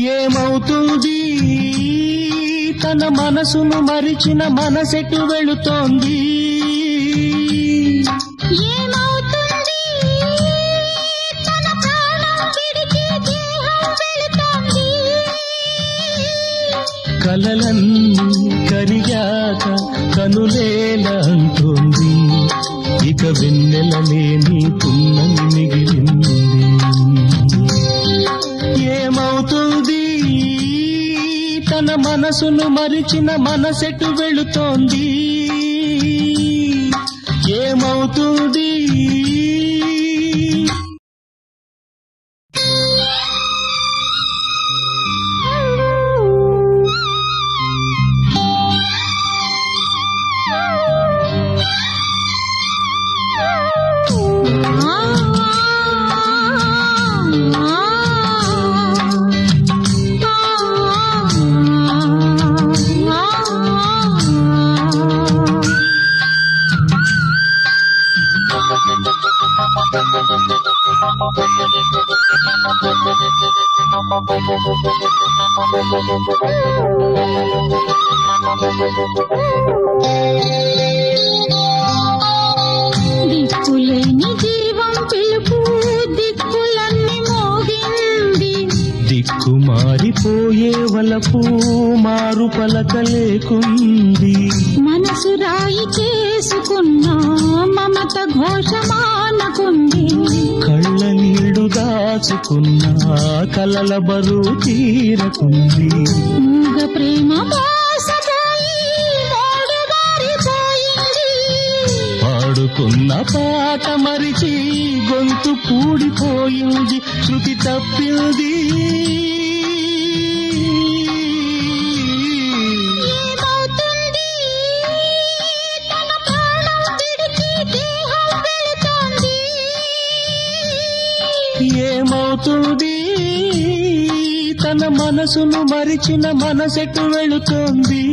ఏమవుతుంది తన మనసును మరిచిన మనసెటు వెళుతోంది ఏమవుతుంది తన ప్రాణం విడిచి దేహం వెళుతోంది కలలన్నీ కరిగాక కనులేల అంటోంది ఇక వెన్నెల లేని పున్నమి మిగిలింది ఏమవుతుంది తన మనసును మరిచిన మనసెటు వెళుతోంది ఏమవుతుంది దిక్కులేని జీవం పిలుపు దిక్కులన్నీ మోగింది దిక్కు మారిపోయే వలపు మారు పలక లేకుంది మనసు రాయి చేసుకున్న మమత ఘోషమానకుంది కళ్ళ నీళ్లు దాచుకున్న కలల బరువు తీరకుంది మూగ ప్రేమ మోసపోయి మోడు మారిపోయింది పాడుకున్న పాట మరిచి గొంతు పూడిపోయింది శృతి తప్పింది ఏమవుతుంది తన ప్రాణం విడిచి దేహం వెళుతోంది ఏమవుతుంది తన మనసును మరిచిన మనసెటు వెళుతోంది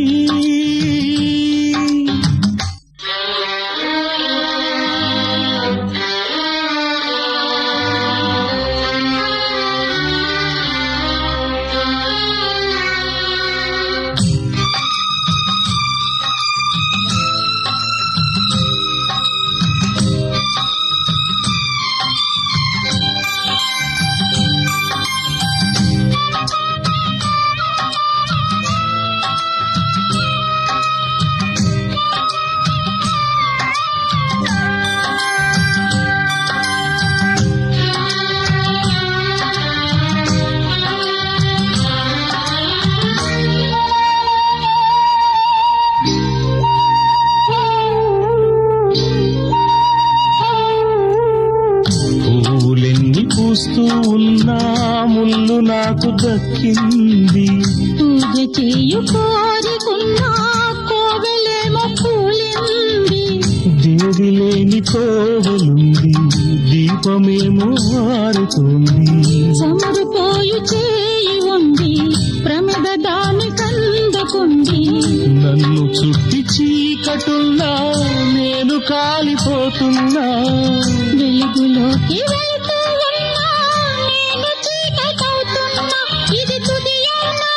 పూలెన్ని పూస్తూ ఉన్నా ముళ్ళు నాకు దక్కింది పూజ చేయు కోరికున్న కోవెలేమో కూలింది దేవి లేని కోవలుంది దీపమేమో మారుతుంది చమురుపోయు చేయి ఉంది ప్రమిద దాని కందుకుంది నన్ను చుట్టి చీకటున్నా నేను కాలిపోతున్నా వెలుగులోకి వెళ్తూ ఉన్నా నేను చీకటవుతున్నా ఇది తుదియన్నా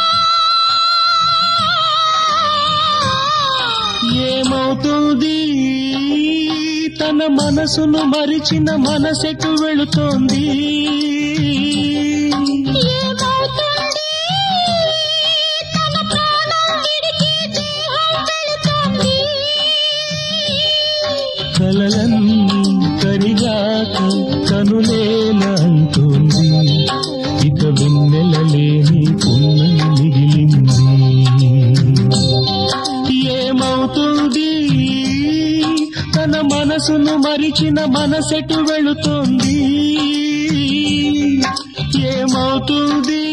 ఏమవుతుంది తన మనసును మరిచిన మనసెటు వెళుతోంది ఏమవుతుంది తన ప్రాణం విడిచి దేహం వెళుతోంది కలలన్నీ కరిగాక కనులేల అంటోంది ఇక వెన్నెల లేని పున్నమి మిగిలింది ఏమవుతుంది తన మనసును మరిచిన మనసెటు వెళుతోంది ఏమవుతుంది